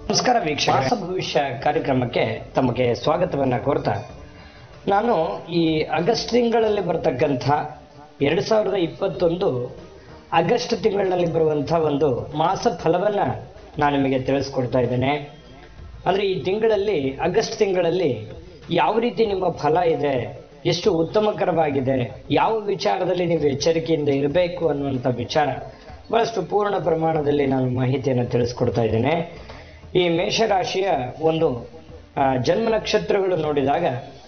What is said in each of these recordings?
ನಮಸ್ಕಾರ ವೀಕ್ಷಕ ಮಾಸ ಭವಿಷ್ಯ ಕಾರ್ಯಕ್ರಮಕ್ಕೆ ತಮಗೆ ಸ್ವಾಗತವನ್ನ ಕೋರ್ತಾ ನಾನು ಈ ಆಗಸ್ಟ್ ತಿಂಗಳಲ್ಲಿ ಬರ್ತಕ್ಕಂಥ ಎರಡು ಸಾವಿರದ ಇಪ್ಪತ್ತೊಂದು ಆಗಸ್ಟ್ ತಿಂಗಳಿನಲ್ಲಿ ಬರುವಂಥ ಒಂದು ಮಾಸ ಫಲವನ್ನ ನಾನು ನಿಮಗೆ ತಿಳಿಸ್ಕೊಡ್ತಾ ಇದ್ದೇನೆ ಅಂದ್ರೆ ಈ ತಿಂಗಳಲ್ಲಿ ಆಗಸ್ಟ್ ತಿಂಗಳಲ್ಲಿ ಯಾವ ರೀತಿ ನಿಮ್ಮ ಫಲ ಇದೆ ಎಷ್ಟು ಉತ್ತಮಕರವಾಗಿದೆ ಯಾವ ವಿಚಾರದಲ್ಲಿ ನೀವು ಎಚ್ಚರಿಕೆಯಿಂದ ಇರಬೇಕು ಅನ್ನುವಂಥ ವಿಚಾರ ಬಹಳಷ್ಟು ಪೂರ್ಣ ಪ್ರಮಾಣದಲ್ಲಿ ನಾನು ಮಾಹಿತಿಯನ್ನು ತಿಳಿಸ್ಕೊಡ್ತಾ ಇದ್ದೇನೆ ಈ ಮೇಷರಾಶಿಯ ಒಂದು ಆ, ಜನ್ಮ ನಕ್ಷತ್ರಗಳು ನೋಡಿದಾಗ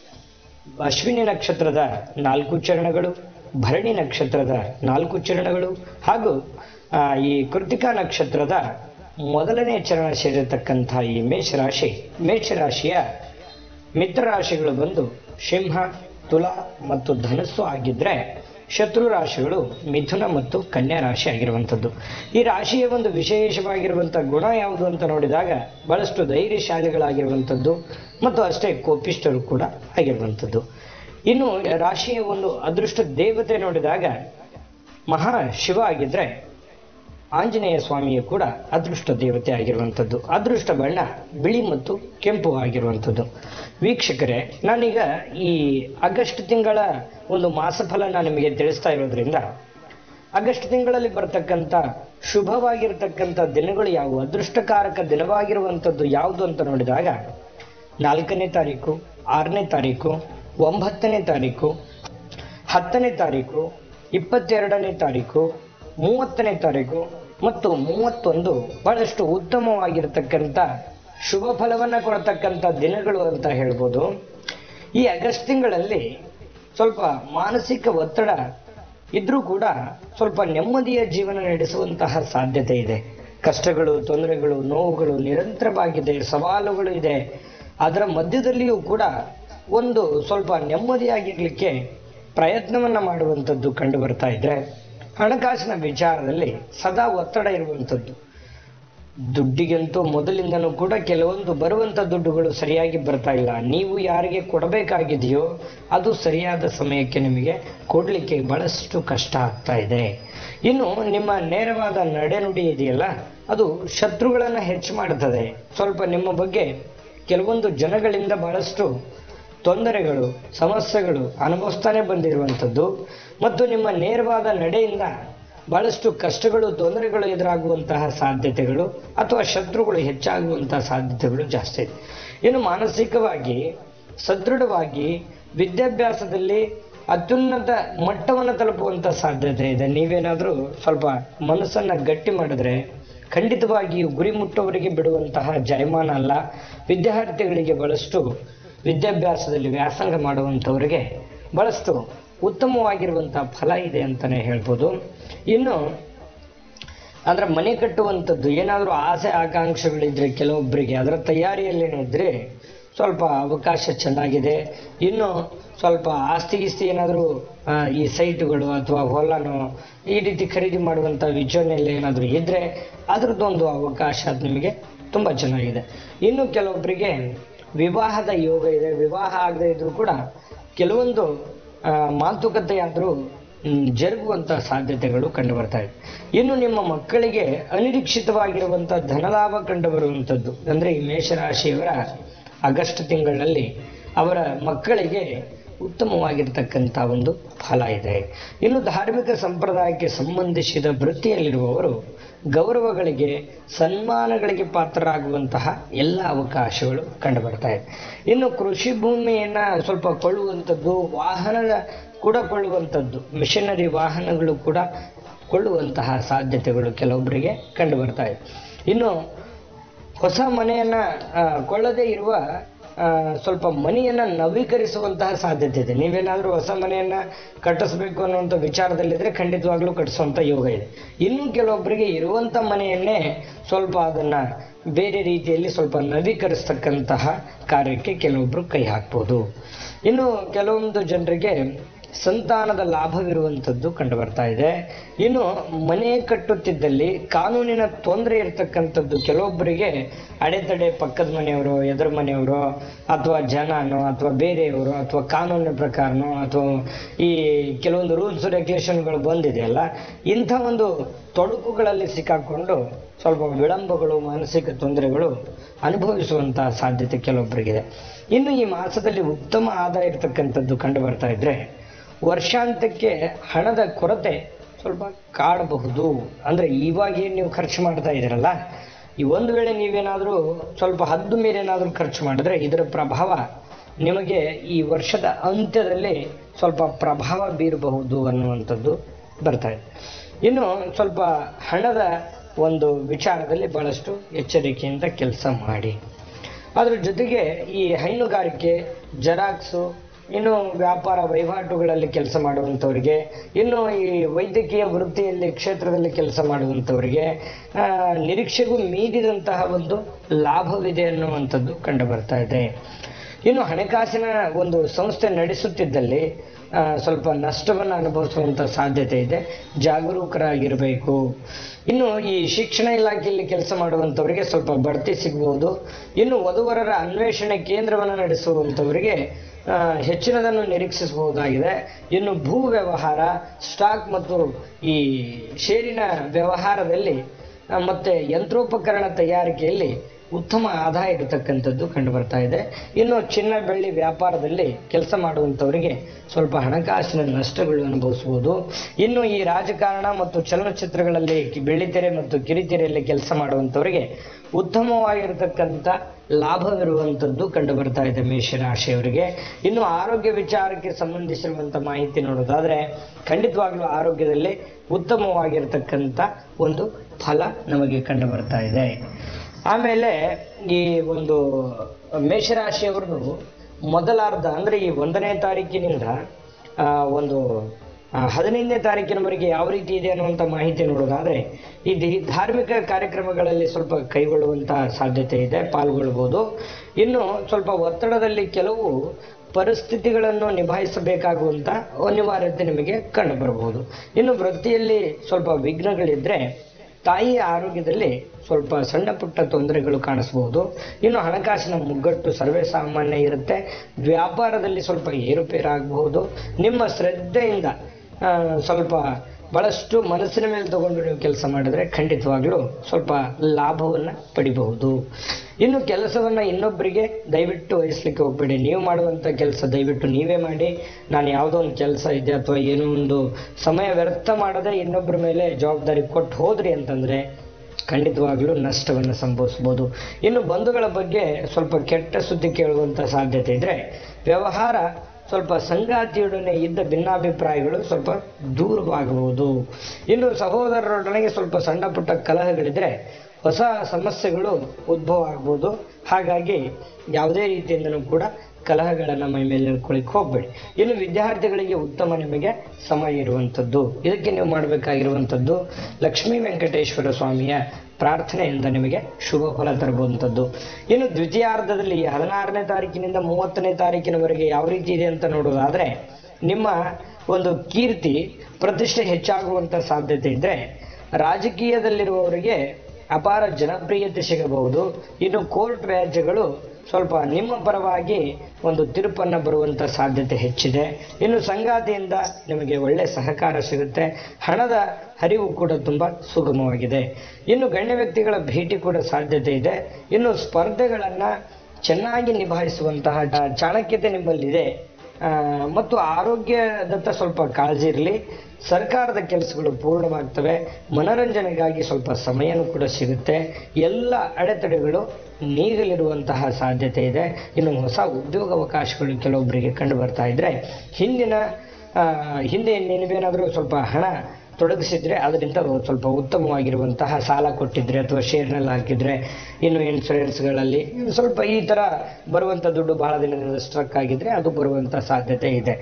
ಅಶ್ವಿನಿ ನಕ್ಷತ್ರದ ನಾಲ್ಕು ಚರಣಗಳು ಭರಣಿ ನಕ್ಷತ್ರದ ನಾಲ್ಕು ಚರಣಗಳು ಹಾಗೂ ಆ, ಈ ಕೃತಿಕಾ ನಕ್ಷತ್ರದ ಮೊದಲನೇ ಚರಣ ಸೇರಿರತಕ್ಕಂಥ ಈ ಮೇಷರಾಶಿ ಮೇಷರಾಶಿಯ ಮಿತ್ರ ರಾಶಿಗಳು ಬಂದು ಸಿಂಹ ತುಲಾ ಮತ್ತು ಧನಸ್ಸು ಆಗಿದ್ರೆ ಶತ್ರು ರಾಶಿಗಳು ಮಿಥುನ ಮತ್ತು ಕನ್ಯಾ ರಾಶಿ ಆಗಿರುವಂಥದ್ದು ಈ ರಾಶಿಯ ಒಂದು ವಿಶೇಷವಾಗಿರುವಂಥ ಗುಣ ಯಾವುದು ಅಂತ ನೋಡಿದಾಗ ಬಹಳಷ್ಟು ಧೈರ್ಯಶಾಲಿಗಳಾಗಿರುವಂಥದ್ದು ಮತ್ತು ಅಷ್ಟೇ ಕೋಪಿಷ್ಟರು ಕೂಡ ಆಗಿರುವಂಥದ್ದು ಇನ್ನು ರಾಶಿಯ ಒಂದು ಅದೃಷ್ಟ ದೇವತೆ ನೋಡಿದಾಗ ಮಹಾ ಶಿವ ಆಗಿದ್ರೆ ಆಂಜನೇಯ ಸ್ವಾಮಿಯು ಕೂಡ ಅದೃಷ್ಟ ದೇವತೆ ಆಗಿರುವಂಥದ್ದು ಅದೃಷ್ಟ ಬಣ್ಣ ಬಿಳಿ ಮತ್ತು ಕೆಂಪು ಆಗಿರುವಂಥದ್ದು ವೀಕ್ಷಕರೇ ನಾನೀಗ ಈ ಆಗಸ್ಟ್ ತಿಂಗಳ ಒಂದು ಮಾಸಫಲ ನಾನು ನಿಮಗೆ ತಿಳಿಸ್ತಾ ಇರೋದ್ರಿಂದ ಆಗಸ್ಟ್ ತಿಂಗಳಲ್ಲಿ ಬರ್ತಕ್ಕಂಥ ಶುಭವಾಗಿರ್ತಕ್ಕಂಥ ದಿನಗಳು ಯಾವುವು ಅದೃಷ್ಟಕಾರಕ ದಿನವಾಗಿರುವಂಥದ್ದು ಯಾವುದು ಅಂತ ನೋಡಿದಾಗ ನಾಲ್ಕನೇ ತಾರೀಕು ಆರನೇ ತಾರೀಕು ಒಂಬತ್ತನೇ ತಾರೀಕು ಹತ್ತನೇ ತಾರೀಕು ಇಪ್ಪತ್ತೆರಡನೇ ತಾರೀಕು ಮೂವತ್ತನೇ ತಾರೀಕು ಮತ್ತು ಮೂವತ್ತೊಂದು ಬಹಳಷ್ಟು ಉತ್ತಮವಾಗಿರ್ತಕ್ಕಂಥ ಶುಭ ಫಲವನ್ನು ಕೊಡ್ತಕ್ಕಂಥ ದಿನಗಳು ಅಂತ ಹೇಳ್ಬೋದು ಈ ಆಗಸ್ಟ್ ತಿಂಗಳಲ್ಲಿ ಸ್ವಲ್ಪ ಮಾನಸಿಕ ಒತ್ತಡ ಇದ್ರೂ ಕೂಡ ಸ್ವಲ್ಪ ನೆಮ್ಮದಿಯ ಜೀವನ ನಡೆಸುವಂತಹ ಸಾಧ್ಯತೆ ಇದೆ ಕಷ್ಟಗಳು ತೊಂದರೆಗಳು ನೋವುಗಳು ನಿರಂತರವಾಗಿದೆ ಸವಾಲುಗಳು ಇದೆ ಅದರ ಮಧ್ಯದಲ್ಲಿಯೂ ಕೂಡ ಒಂದು ಸ್ವಲ್ಪ ನೆಮ್ಮದಿಯಾಗಿರ್ಲಿಕ್ಕೆ ಪ್ರಯತ್ನವನ್ನ ಮಾಡುವಂಥದ್ದು ಕಂಡು ಬರ್ತಾ ಇದ್ರೆ ಹಣಕಾಸಿನ ವಿಚಾರದಲ್ಲಿ ಸದಾ ಒತ್ತಡ ಇರುವಂಥದ್ದು ದುಡ್ಡಿಗಂತೂ ಮೊದಲಿಂದನೂ ಕೂಡ ಕೆಲವೊಂದು ಬರುವಂಥ ದುಡ್ಡುಗಳು ಸರಿಯಾಗಿ ಬರ್ತಾ ಇಲ್ಲ ನೀವು ಯಾರಿಗೆ ಕೊಡಬೇಕಾಗಿದೆಯೋ ಅದು ಸರಿಯಾದ ಸಮಯಕ್ಕೆ ನಿಮಗೆ ಕೊಡಲಿಕ್ಕೆ ಬಹಳಷ್ಟು ಕಷ್ಟ ಆಗ್ತಾ ಇದೆ ಇನ್ನು ನಿಮ್ಮ ನೇರವಾದ ನಡೆನುಡಿ ಇದೆಯಲ್ಲ ಅದು ಶತ್ರುಗಳನ್ನು ಹೆಚ್ಚು ಮಾಡುತ್ತದೆ ಸ್ವಲ್ಪ ನಿಮ್ಮ ಬಗ್ಗೆ ಕೆಲವೊಂದು ಜನಗಳಿಂದ ಬಹಳಷ್ಟು ತೊಂದರೆಗಳು ಸಮಸ್ಯೆಗಳು ಅನುಭವಿಸ್ತಾನೆ ಬಂದಿರುವಂಥದ್ದು ಮತ್ತು ನಿಮ್ಮ ನೇರವಾದ ನಡೆಯಿಂದ ಬಹಳಷ್ಟು ಕಷ್ಟಗಳು ತೊಂದರೆಗಳು ಎದುರಾಗುವಂತಹ ಸಾಧ್ಯತೆಗಳು ಅಥವಾ ಶತ್ರುಗಳು ಹೆಚ್ಚಾಗುವಂತಹ ಸಾಧ್ಯತೆಗಳು ಜಾಸ್ತಿ ಇದೆ ಇನ್ನು ಮಾನಸಿಕವಾಗಿ ಸದೃಢವಾಗಿ ವಿದ್ಯಾಭ್ಯಾಸದಲ್ಲಿ ಅತ್ಯುನ್ನತ ಮಟ್ಟವನ್ನು ತಲುಪುವಂಥ ಸಾಧ್ಯತೆ ಇದೆ ನೀವೇನಾದರೂ ಸ್ವಲ್ಪ ಮನಸ್ಸನ್ನು ಗಟ್ಟಿ ಮಾಡಿದ್ರೆ ಖಂಡಿತವಾಗಿಯೂ ಗುರಿ ಮುಟ್ಟುವವರಿಗೆ ಬಿಡುವಂತಹ ಜಯಮಾನ ಅಲ್ಲ ವಿದ್ಯಾರ್ಥಿಗಳಿಗೆ ಬಹಳಷ್ಟು ವಿದ್ಯಾಭ್ಯಾಸದಲ್ಲಿ ವ್ಯಾಸಂಗ ಮಾಡುವಂಥವರಿಗೆ ಬಹಳಷ್ಟು ಉತ್ತಮವಾಗಿರುವಂತಹ ಫಲ ಇದೆ ಅಂತಲೇ ಹೇಳ್ಬೋದು ಇನ್ನು ಅಂದ್ರೆ ಮನೆ ಕಟ್ಟುವಂಥದ್ದು ಏನಾದರೂ ಆಸೆ ಆಕಾಂಕ್ಷೆಗಳಿದ್ರೆ ಕೆಲವೊಬ್ಬರಿಗೆ ಅದರ ತಯಾರಿಯಲ್ಲಿ ಇದ್ರೆ ಸ್ವಲ್ಪ ಅವಕಾಶ ಚೆನ್ನಾಗಿದೆ ಇನ್ನು ಸ್ವಲ್ಪ ಆಸ್ತಿ ಗಿಸ್ತಿ ಏನಾದರೂ ಈ ಸೈಟುಗಳು ಅಥವಾ ಹೊಲನೋ ಈ ರೀತಿ ಖರೀದಿ ಮಾಡುವಂಥ ವಿಚಾರಣೆಯಲ್ಲಿ ಏನಾದರೂ ಇದ್ದರೆ ಅದರದ್ದೊಂದು ಅವಕಾಶ ಅದು ನಿಮಗೆ ತುಂಬ ಚೆನ್ನಾಗಿದೆ ಇನ್ನು ಕೆಲವೊಬ್ಬರಿಗೆ ವಿವಾಹದ ಯೋಗ ಇದೆ ವಿವಾಹ ಆಗದೆ ಇದ್ರೂ ಕೂಡ ಕೆಲವೊಂದು ಆ, ಮಾತುಕತೆಯಾದರೂ ಮ್, ಜರುಗುವಂಥ ಸಾಧ್ಯತೆಗಳು ಕಂಡು ಬರ್ತಾ ಇದೆ ಇನ್ನು ನಿಮ್ಮ ಮಕ್ಕಳಿಗೆ ಅನಿರೀಕ್ಷಿತವಾಗಿರುವಂಥ ಧನಲಾಭ ಕಂಡು ಬರುವಂಥದ್ದು ಅಂದರೆ ಈ ಮೇಷರಾಶಿಯವರ ಆಗಸ್ಟ್ ತಿಂಗಳಲ್ಲಿ ಅವರ ಮಕ್ಕಳಿಗೆ ಉತ್ತಮವಾಗಿರ್ತಕ್ಕಂಥ ಒಂದು ಫಲ ಇದೆ ಇನ್ನು ಧಾರ್ಮಿಕ ಸಂಪ್ರದಾಯಕ್ಕೆ ಸಂಬಂಧಿಸಿದ ವೃತ್ತಿಯಲ್ಲಿರುವವರು ಗೌರವಗಳಿಗೆ ಸನ್ಮಾನಗಳಿಗೆ ಪಾತ್ರರಾಗುವಂತಹ ಎಲ್ಲ ಅವಕಾಶಗಳು ಕಂಡು ಬರ್ತಾ ಇದೆ ಇನ್ನು ಕೃಷಿ ಭೂಮಿಯನ್ನ ಸ್ವಲ್ಪ ಕೊಳ್ಳುವಂಥದ್ದು ವಾಹನ ಕೂಡ ಕೊಳ್ಳುವಂಥದ್ದು ಮಿಷನರಿ ವಾಹನಗಳು ಕೂಡ ಕೊಳ್ಳುವಂತಹ ಸಾಧ್ಯತೆಗಳು ಕೆಲವೊಬ್ಬರಿಗೆ ಕಂಡು ಬರ್ತಾ ಇದೆ ಇನ್ನು ಹೊಸ ಮನೆಯನ್ನ ಆ, ಕೊಳ್ಳದೇ ಇರುವ ಆ, ಸ್ವಲ್ಪ ಮನೆಯನ್ನ ನವೀಕರಿಸುವಂತಹ ಸಾಧ್ಯತೆ ಇದೆ ನೀವೇನಾದರೂ ಹೊಸ ಮನೆಯನ್ನ ಕಟ್ಟಿಸ್ಬೇಕು ಅನ್ನುವಂಥ ವಿಚಾರದಲ್ಲಿದ್ರೆ ಖಂಡಿತವಾಗ್ಲೂ ಕಟ್ಟಿಸುವಂಥ ಯೋಗ ಇದೆ ಇನ್ನು ಕೆಲವೊಬ್ಬರಿಗೆ ಇರುವಂಥ ಮನೆಯನ್ನೇ ಸ್ವಲ್ಪ ಅದನ್ನ ಬೇರೆ ರೀತಿಯಲ್ಲಿ ಸ್ವಲ್ಪ ನವೀಕರಿಸ್ತಕ್ಕಂತಹ ಕಾರ್ಯಕ್ಕೆ ಕೆಲವೊಬ್ರು ಕೈ ಹಾಕ್ಬೋದು ಇನ್ನು ಕೆಲವೊಂದು ಜನರಿಗೆ ಸಂತಾನದ ಲಾಭವಿರುವಂಥದ್ದು ಕಂಡು ಬರ್ತಾ ಇದೆ ಇನ್ನು ಮನೆ ಕಟ್ಟುತ್ತಿದ್ದಲ್ಲಿ ಕಾನೂನಿನ ತೊಂದರೆ ಇರತಕ್ಕಂಥದ್ದು ಕೆಲವೊಬ್ಬರಿಗೆ ಅಡೆತಡೆ ಪಕ್ಕದ ಮನೆಯವರು ಎದುರು ಮನೆಯವರು ಅಥವಾ ಜನನೋ ಅಥವಾ ಬೇರೆಯವರು ಅಥವಾ ಕಾನೂನಿನ ಪ್ರಕಾರನೋ ಅಥವಾ ಈ ಕೆಲವೊಂದು ರೂಲ್ಸ್ ರೆಗ್ಯುಲೇಷನ್ಗಳು ಬಂದಿದೆಯಲ್ಲ ಇಂಥ ಒಂದು ತೊಡಕುಗಳಲ್ಲಿ ಸಿಕ್ಕಾಕೊಂಡು ಸ್ವಲ್ಪ ವಿಳಂಬಗಳು ಮಾನಸಿಕ ತೊಂದರೆಗಳು ಅನುಭವಿಸುವಂತಹ ಸಾಧ್ಯತೆ ಕೆಲವೊಬ್ಬರಿಗಿದೆ ಇನ್ನು ಈ ಮಾಸದಲ್ಲಿ ಉತ್ತಮ ಆದಾಯ ಇರತಕ್ಕಂಥದ್ದು ಕಂಡು ಬರ್ತಾ ಇದ್ರೆ ವರ್ಷಾಂತಕ್ಕೆ ಹಣದ ಕೊರತೆ ಸ್ವಲ್ಪ ಕಾಡಬಹುದು ಅಂದ್ರೆ ಇವಾಗ ಏನು ನೀವು ಖರ್ಚು ಮಾಡ್ತಾ ಇದ್ದೀರಲ್ಲ ಈ ಒಂದು ವೇಳೆ ನೀವೇನಾದರೂ ಸ್ವಲ್ಪ ಹದ್ದು ಮೀರೇನಾದರೂ ಖರ್ಚು ಮಾಡಿದ್ರೆ ಇದರ ಪ್ರಭಾವ ನಿಮಗೆ ಈ ವರ್ಷದ ಅಂತ್ಯದಲ್ಲಿ ಸ್ವಲ್ಪ ಪ್ರಭಾವ ಬೀರಬಹುದು ಅನ್ನುವಂಥದ್ದು ಬರ್ತಾ ಇದೆ ಇನ್ನು ಸ್ವಲ್ಪ ಹಣದ ಒಂದು ವಿಚಾರದಲ್ಲಿ ಬಹಳಷ್ಟು ಎಚ್ಚರಿಕೆಯಿಂದ ಕೆಲಸ ಮಾಡಿ ಅದ್ರ ಜೊತೆಗೆ ಈ ಹೈನುಗಾರಿಕೆ ಜೆರಾಕ್ಸು ಇನ್ನು ವ್ಯಾಪಾರ ವಹಿವಾಟುಗಳಲ್ಲಿ ಕೆಲಸ ಮಾಡುವಂಥವ್ರಿಗೆ ಇನ್ನು ಈ ವೈದ್ಯಕೀಯ ವೃತ್ತಿಯಲ್ಲಿ ಕ್ಷೇತ್ರದಲ್ಲಿ ಕೆಲಸ ಮಾಡುವಂಥವ್ರಿಗೆ ಆ, ನಿರೀಕ್ಷೆಗೂ ಮೀರಿದಂತಹ ಒಂದು ಲಾಭವಿದೆ ಅನ್ನುವಂಥದ್ದು ಕಂಡು ಬರ್ತಾ ಇದೆ ಇನ್ನು ಹಣಕಾಸಿನ ಒಂದು ಸಂಸ್ಥೆ ನಡೆಸುತ್ತಿದ್ದಲ್ಲಿ ಆ, ಸ್ವಲ್ಪ ನಷ್ಟವನ್ನು ಅನುಭವಿಸುವಂಥ ಸಾಧ್ಯತೆ ಇದೆ ಜಾಗರೂಕರಾಗಿರಬೇಕು ಇನ್ನು ಈ ಶಿಕ್ಷಣ ಇಲಾಖೆಯಲ್ಲಿ ಕೆಲಸ ಮಾಡುವಂಥವರಿಗೆ ಸ್ವಲ್ಪ ಬಡ್ತಿ ಸಿಗ್ಬೋದು ಇನ್ನು ವಧುವರರ ಅನ್ವೇಷಣೆ ಕೇಂದ್ರವನ್ನು ನಡೆಸುವಂಥವರಿಗೆ ಆ, ಹೆಚ್ಚಿನದನ್ನು ನಿರೀಕ್ಷಿಸಬಹುದಾಗಿದೆ ಇನ್ನು ಭೂ ವ್ಯವಹಾರ ಸ್ಟಾಕ್ ಮತ್ತು ಈ ಷೇರಿನ ವ್ಯವಹಾರದಲ್ಲಿ ಆ, ಮತ್ತೆ ಯಂತ್ರೋಪಕರಣ ತಯಾರಿಕೆಯಲ್ಲಿ ಉತ್ತಮ ಆದಾಯ ಇರತಕ್ಕಂಥದ್ದು ಕಂಡು ಬರ್ತಾ ಇದೆ ಇನ್ನು ಚಿನ್ನ ಬೆಳ್ಳಿ ವ್ಯಾಪಾರದಲ್ಲಿ ಕೆಲಸ ಮಾಡುವಂಥವರಿಗೆ ಸ್ವಲ್ಪ ಹಣಕಾಸಿನ ನಷ್ಟಗಳು ಅನುಭವಿಸಬಹುದು ಇನ್ನು ಈ ರಾಜಕಾರಣ ಮತ್ತು ಚಲನಚಿತ್ರಗಳಲ್ಲಿ ಕಿ- ಬೆಳ್ಳಿತೆರೆ ಮತ್ತು ಕಿರಿತೆರೆಯಲ್ಲಿ ಕೆಲಸ ಮಾಡುವಂಥವರಿಗೆ ಉತ್ತಮವಾಗಿರತಕ್ಕಂಥ ಲಾಭವಿರುವಂಥದ್ದು ಕಂಡು ಬರ್ತಾ ಇದೆ ಮೇಷರಾಶಿಯವರಿಗೆ ಇನ್ನು ಆರೋಗ್ಯ ವಿಚಾರಕ್ಕೆ ಸಂಬಂಧಿಸಿರುವಂಥ ಮಾಹಿತಿ ನೋಡೋದಾದ್ರೆ ಖಂಡಿತವಾಗ್ಲೂ ಆರೋಗ್ಯದಲ್ಲಿ ಉತ್ತಮವಾಗಿರತಕ್ಕಂಥ ಒಂದು ಫಲ ನಮಗೆ ಕಂಡು ಬರ್ತಾ ಇದೆ ಆಮೇಲೆ ಈ ಒಂದು ಮೇಷರಾಶಿಯವರು ಮೊದಲಾರ್ಧ ಅಂದ್ರೆ ಈ ಒಂದನೇ ತಾರೀಕಿನಿಂದ ಆ, ಒಂದು ಆ, ಹದಿನೈದನೇ ತಾರೀಕಿನವರೆಗೆ ಯಾವ ರೀತಿ ಇದೆ ಅನ್ನುವಂಥ ಮಾಹಿತಿ ನೋಡೋದಾದ್ರೆ ಈ ದಿ- ಧಾರ್ಮಿಕ ಕಾರ್ಯಕ್ರಮಗಳಲ್ಲಿ ಸ್ವಲ್ಪ ಕೈಗೊಳ್ಳುವಂತಹ ಸಾಧ್ಯತೆ ಇದೆ ಪಾಲ್ಗೊಳ್ಬೋದು ಇನ್ನು ಸ್ವಲ್ಪ ಒತ್ತಡದಲ್ಲಿ ಕೆಲವು ಪರಿಸ್ಥಿತಿಗಳನ್ನು ನಿಭಾಯಿಸಬೇಕಾಗುವಂತ ಅನಿವಾರ್ಯತೆ ನಿಮಗೆ ಕಂಡು ಬರಬಹುದು ಇನ್ನು ವೃತ್ತಿಯಲ್ಲಿ ಸ್ವಲ್ಪ ವಿಘ್ನಗಳಿದ್ರೆ ತಾಯಿಯ ಆರೋಗ್ಯದಲ್ಲಿ ಸ್ವಲ್ಪ ಸಣ್ಣ ಪುಟ್ಟ ತೊಂದರೆಗಳು ಕಾಣಿಸಬಹುದು ಇನ್ನು ಹಣಕಾಸಿನ ಮುಗ್ಗಟ್ಟು ಸರ್ವೇ ಸಾಮಾನ್ಯ ಇರುತ್ತೆ ವ್ಯಾಪಾರದಲ್ಲಿ ಸ್ವಲ್ಪ ಏರುಪೇರಾಗಬಹುದು ನಿಮ್ಮ ಶ್ರದ್ಧೆಯಿಂದ ಆ, ಸ್ವಲ್ಪ ಬಹಳಷ್ಟು ಮನಸ್ಸಿನ ಮೇಲೆ ತಗೊಂಡು ನೀವು ಕೆಲಸ ಮಾಡಿದ್ರೆ ಖಂಡಿತವಾಗ್ಲೂ ಸ್ವಲ್ಪ ಲಾಭವನ್ನ ಪಡಿಬಹುದು ಇನ್ನು ಕೆಲಸವನ್ನ ಇನ್ನೊಬ್ಬರಿಗೆ ದಯವಿಟ್ಟು ವಹಿಸ್ಲಿಕ್ಕೆ ಹೋಗ್ಬೇಡಿ ನೀವು ಮಾಡುವಂತ ಕೆಲಸ ದಯವಿಟ್ಟು ನೀವೇ ಮಾಡಿ ನಾನು ಯಾವುದೋ ಒಂದು ಕೆಲಸ ಇದೆ ಅಥವಾ ಏನೋ ಒಂದು ಸಮಯ ವ್ಯರ್ಥ ಮಾಡದೆ ಇನ್ನೊಬ್ಬರ ಮೇಲೆ ಜವಾಬ್ದಾರಿ ಕೊಟ್ಟು ಹೋದ್ರಿ ಅಂತಂದ್ರೆ ಖಂಡಿತವಾಗ್ಲೂ ನಷ್ಟವನ್ನು ಸಂಭವಿಸ್ಬೋದು ಇನ್ನು ಬಂಧುಗಳ ಬಗ್ಗೆ ಸ್ವಲ್ಪ ಕೆಟ್ಟ ಸುದ್ದಿ ಕೇಳುವಂತ ಸಾಧ್ಯತೆ ಇದ್ರೆ ವ್ಯವಹಾರ ಸ್ವಲ್ಪ ಸಂಗಾತಿಯೊಡನೆ ಇದ್ದ ಭಿನ್ನಾಭಿಪ್ರಾಯಗಳು ಸ್ವಲ್ಪ ದೂರವಾಗಬಹುದು ಇನ್ನು ಸಹೋದರರೊಡನೆಗೆ ಸ್ವಲ್ಪ ಸಣ್ಣ ಪುಟ್ಟ ಕಲಹಗಳಿದ್ರೆ ಹೊಸ ಸಮಸ್ಯೆಗಳು ಉದ್ಭವ ಆಗ್ಬೋದು ಹಾಗಾಗಿ ಯಾವುದೇ ರೀತಿಯಿಂದನೂ ಕೂಡ ಕಲಹಗಳನ್ನು ಮೈ ಮೇಲೆ ಹೇಳ್ಕೊಳ್ಳಿಕ್ಕೆ ಹೋಗ್ಬೇಡಿ ಇನ್ನು ವಿದ್ಯಾರ್ಥಿಗಳಿಗೆ ಉತ್ತಮ ನಿಮಗೆ ಸಮಯ ಇರುವಂಥದ್ದು ಇದಕ್ಕೆ ನೀವು ಮಾಡಬೇಕಾಗಿರುವಂಥದ್ದು ಲಕ್ಷ್ಮೀ ವೆಂಕಟೇಶ್ವರ ಸ್ವಾಮಿಯ ಪ್ರಾರ್ಥನೆಯಿಂದ ನಿಮಗೆ ಶುಭ ಫಲ ತರಬಹುವಂಥದ್ದು ಇನ್ನು ದ್ವಿತೀಯಾರ್ಧದಲ್ಲಿ ಹದಿನಾರನೇ ತಾರೀಕಿನಿಂದ ಮೂವತ್ತನೇ ತಾರೀಕಿನವರೆಗೆ ಯಾವ ರೀತಿ ಇದೆ ಅಂತ ನೋಡೋದಾದ್ರೆ ನಿಮ್ಮ ಒಂದು ಕೀರ್ತಿ ಪ್ರತಿಷ್ಠೆ ಹೆಚ್ಚಾಗುವಂತ ಸಾಧ್ಯತೆ ಇದ್ರೆ ರಾಜಕೀಯದಲ್ಲಿರುವವರಿಗೆ ಅಪಾರ ಜನಪ್ರಿಯತೆ ಸಿಗಬಹುದು ಇನ್ನು ಕೋರ್ಟ್ ವ್ಯಾಜ್ಯಗಳು ಸ್ವಲ್ಪ ನಿಮ್ಮ ಪರವಾಗಿ ಒಂದು ತೀರ್ಪನ್ನು ಬರುವಂತ ಸಾಧ್ಯತೆ ಹೆಚ್ಚಿದೆ ಇನ್ನು ಸಂಗಾತಿಯಿಂದ ನಿಮಗೆ ಒಳ್ಳೆ ಸಹಕಾರ ಸಿಗುತ್ತೆ ಹಣದ ಹರಿವು ಕೂಡ ತುಂಬಾ ಸುಗಮವಾಗಿದೆ ಇನ್ನು ಗಣ್ಯ ವ್ಯಕ್ತಿಗಳ ಭೇಟಿ ಕೂಡ ಸಾಧ್ಯತೆ ಇದೆ ಇನ್ನು ಸ್ಪರ್ಧೆಗಳನ್ನ ಚೆನ್ನಾಗಿ ನಿಭಾಯಿಸುವಂತಹ ಚ- ಚಾಣಕ್ಯತೆ ನಿಮ್ಮಲ್ಲಿದೆ ಆ, ಮತ್ತು ಆರೋಗ್ಯದತ್ತ ಸ್ವಲ್ಪ ಕಾಳಜಿ ಇರಲಿ ಸರ್ಕಾರದ ಕೆಲಸಗಳು ಪೂರ್ಣವಾಗ್ತವೆ ಮನರಂಜನೆಗಾಗಿ ಸ್ವಲ್ಪ ಸಮಯನೂ ಕೂಡ ಸಿಗುತ್ತೆ ಎಲ್ಲ ಅಡೆತಡೆಗಳು ನೀಗಲಿರುವಂತಹ ಸಾಧ್ಯತೆ ಇದೆ ಇನ್ನು ಹೊಸ ಉದ್ಯೋಗಾವಕಾಶಗಳು ಕೆಲವೊಬ್ಬರಿಗೆ ಕಂಡು ಬರ್ತಾ ಇದ್ರೆ ಹಿಂದಿನ ಆ, ಹಿಂದೆ ನೀವೇನಾದರೂ ಸ್ವಲ್ಪ ಹಣ ತೊಡಗಿಸಿದ್ರೆ ಅದರಿಂದ ಸ್ವಲ್ಪ ಉತ್ತಮವಾಗಿರುವಂತಹ ಸಾಲ ಕೊಟ್ಟಿದ್ರೆ ಅಥವಾ ಶೇರ್ನಲ್ಲಿ ಹಾಕಿದ್ರೆ ಇನ್ನು ಇನ್ಸೂರೆನ್ಸ್ಗಳಲ್ಲಿ ಸ್ವಲ್ಪ ಈ ತರ ಬರುವಂತ ದುಡ್ಡು ಬಹಳ ದಿನದಿಂದ ಸ್ಟ್ರಕ್ ಆಗಿದ್ರೆ ಅದು ಬರುವಂತ ಸಾಧ್ಯತೆ ಇದೆ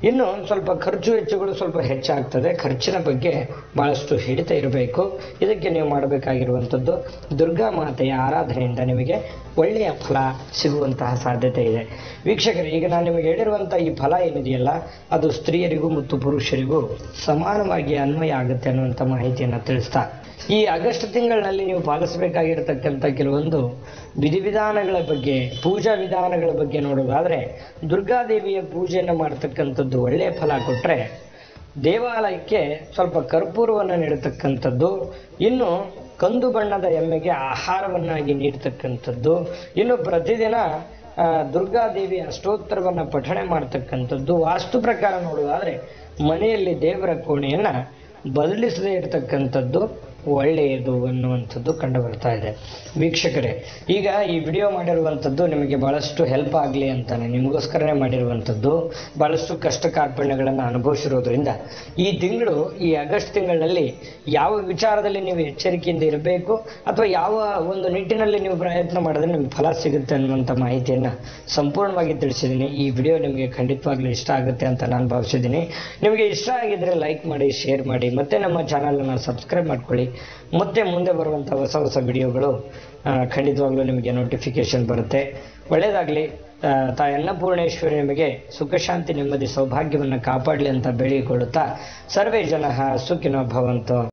ಇನ್ನು ಸ್ವಲ್ಪ ಖರ್ಚು ವೆಚ್ಚಗಳು ಸ್ವಲ್ಪ ಹೆಚ್ಚಾಗ್ತದೆ ಖರ್ಚಿನ ಬಗ್ಗೆ ಬಹಳಷ್ಟು ಹಿಡಿತ ಇರಬೇಕು ಇದಕ್ಕೆ ನೀವು ಮಾಡಬೇಕಾಗಿರುವಂಥದ್ದು ದುರ್ಗಾ ಮಾತೆಯ ಆರಾಧನೆಯಿಂದ ನಿಮಗೆ ಒಳ್ಳೆಯ ಫಲ ಸಿಗುವಂತಹ ಸಾಧ್ಯತೆ ಇದೆ ವೀಕ್ಷಕರೇ ಈಗ ನಾನು ನಿಮಗೆ ಹೇಳಿರುವಂಥ ಈ ಫಲ ಏನಿದೆಯಲ್ಲ ಅದು ಸ್ತ್ರೀಯರಿಗೂ ಮತ್ತು ಪುರುಷರಿಗೂ ಸಮಾನವಾಗಿ ಅನ್ವಯ ಆಗುತ್ತೆ ಅನ್ನುವಂಥ ಮಾಹಿತಿಯನ್ನು ತಿಳಿಸ್ತಾ ಈ ಆಗಸ್ಟ್ ತಿಂಗಳಿನಲ್ಲಿ ನೀವು ಪಾಲಿಸಬೇಕಾಗಿರತಕ್ಕಂಥ ಕೆಲವೊಂದು ವಿಧಿವಿಧಾನಗಳ ಬಗ್ಗೆ ಪೂಜಾ ವಿಧಾನಗಳ ಬಗ್ಗೆ ನೋಡೋದಾದ್ರೆ ದುರ್ಗಾದೇವಿಯ ಪೂಜೆಯನ್ನು ಮಾಡ್ತಕ್ಕಂಥದ್ದು ಒಳ್ಳೆಯ ಫಲ ಕೊಟ್ಟರೆ ದೇವಾಲಯಕ್ಕೆ ಸ್ವಲ್ಪ ಕರ್ಪೂರವನ್ನು ನೀಡತಕ್ಕಂಥದ್ದು ಇನ್ನು ಕಂದು ಬಣ್ಣದ ಎಮ್ಮೆಗೆ ಆಹಾರವನ್ನಾಗಿ ನೀಡ್ತಕ್ಕಂಥದ್ದು ಇನ್ನು ಪ್ರತಿದಿನ ಆ, ದುರ್ಗಾದೇವಿ ಅಷ್ಟೋತ್ತರವನ್ನು ಪಠಣೆ ಮಾಡ್ತಕ್ಕಂಥದ್ದು ವಾಸ್ತು ಪ್ರಕಾರ ನೋಡೋದಾದ್ರೆ ಮನೆಯಲ್ಲಿ ದೇವರ ಕೋಣೆಯನ್ನ ಬದಲಿಸದೇ ಇರತಕ್ಕಂಥದ್ದು ಒಳ್ಳೆಯದು ಅನ್ನುವಂಥದ್ದು ಕಂಡು ಬರ್ತಾ ಇದೆ ವೀಕ್ಷಕರೇ ಈಗ ಈ ವಿಡಿಯೋ ಮಾಡಿರುವಂಥದ್ದು ನಿಮಗೆ ಬಹಳಷ್ಟು ಹೆಲ್ಪ್ ಆಗಲಿ ಅಂತಾನೆ ನಿಮಗೋಸ್ಕರನೇ ಮಾಡಿರುವಂಥದ್ದು ಬಹಳಷ್ಟು ಕಷ್ಟ ಕಾರ್ಪಣ್ಯಗಳನ್ನು ಅನುಭವಿಸಿರೋದ್ರಿಂದ ಈ ತಿಂಗಳು ಈ ಆಗಸ್ಟ್ ತಿಂಗಳಲ್ಲಿ ಯಾವ ವಿಚಾರದಲ್ಲಿ ನೀವು ಎಚ್ಚರಿಕೆಯಿಂದ ಇರಬೇಕು ಅಥವಾ ಯಾವ ಒಂದು ನಿಟ್ಟಿನಲ್ಲಿ ನೀವು ಪ್ರಯತ್ನ ಮಾಡಿದ್ರೆ ನಿಮ್ಗೆ ಫಲ ಸಿಗುತ್ತೆ ಅನ್ನುವಂಥ ಮಾಹಿತಿಯನ್ನು ಸಂಪೂರ್ಣವಾಗಿ ತಿಳಿಸಿದ್ದೀನಿ ಈ ವಿಡಿಯೋ ನಿಮಗೆ ಖಂಡಿತವಾಗ್ಲೂ ಇಷ್ಟ ಆಗುತ್ತೆ ಅಂತ ನಾನು ಭಾವಿಸಿದ್ದೀನಿ ನಿಮಗೆ ಇಷ್ಟ ಆಗಿದ್ರೆ ಲೈಕ್ ಮಾಡಿ ಶೇರ್ ಮಾಡಿ ಮತ್ತೆ ನಮ್ಮ ಚಾನಲನ್ನು ಸಬ್ಸ್ಕ್ರೈಬ್ ಮಾಡ್ಕೊಳ್ಳಿ ಮತ್ತೆ ಮುಂದೆ ಬರುವಂಥ ಹೊಸ ಹೊಸ ವಿಡಿಯೋಗಳು ಆ, ಖಂಡಿತವಾಗ್ಲೂ ನಿಮಗೆ ನೋಟಿಫಿಕೇಶನ್ ಬರುತ್ತೆ ಒಳ್ಳೆಯದಾಗಲಿ ತಾ ಅನ್ನಪೂರ್ಣೇಶ್ವರಿ ನಿಮಗೆ ಸುಖ ಶಾಂತಿ ನೆಮ್ಮದಿ ಸೌಭಾಗ್ಯವನ್ನು ಕಾಪಾಡಲಿ ಅಂತ ಬೇಡಿಕೊಳ್ಳುತ್ತಾ ಸರ್ವೇ ಜನ ಸುಖಿನೋ ಭವಂತು